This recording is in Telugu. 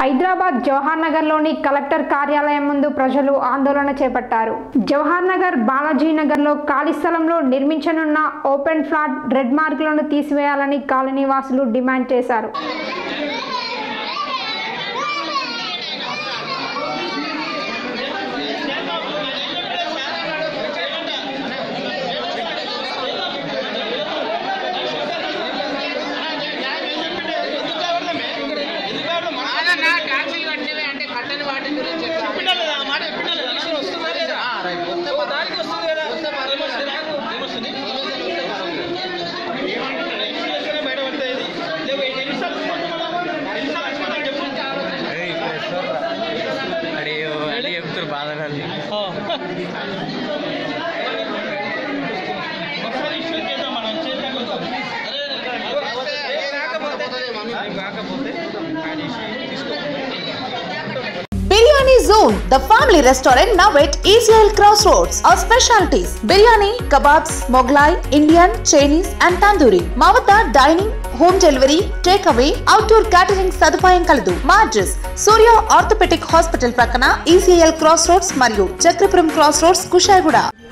హైదరాబాద్ జవహర్ నగర్లోని కలెక్టర్ కార్యాలయం ముందు ప్రజలు ఆందోళన చేపట్టారు జవహర్ నగర్ బాలాజీ నగర్లో ఖాళీ స్థలంలో నిర్మించనున్న ఓపెన్ ఫ్లాట్ రెడ్ మార్కులను తీసివేయాలని కాలనీ వాసులు డిమాండ్ చేశారు కాదన్నా ట్యాక్సీలు కట్టినవి అంటే కట్టని వాటి గురించి ఎట్లా? ఆ, రైట్. వస్తే పర్వాలేదు. వస్తే పర్వాలేదు. అడిగి అడిగి చెప్తారు బాధగా biryani zone the family restaurant now at ECL cross roads our specialities biryani kebabs Mughlai Indian Chinese and tandoori మా వద్ద dining home delivery take away outdoor catering సదుపాయం కలదు మా అడ్రస్ సూర్య ఆర్థోపెటిక్ హాస్పిటల్ ప్రక్కన ఈసీఎల్ క్రాస్ రోడ్స్ మరియు చక్రపురం క్రాస్ రోడ్స్ కుషాయిగూడ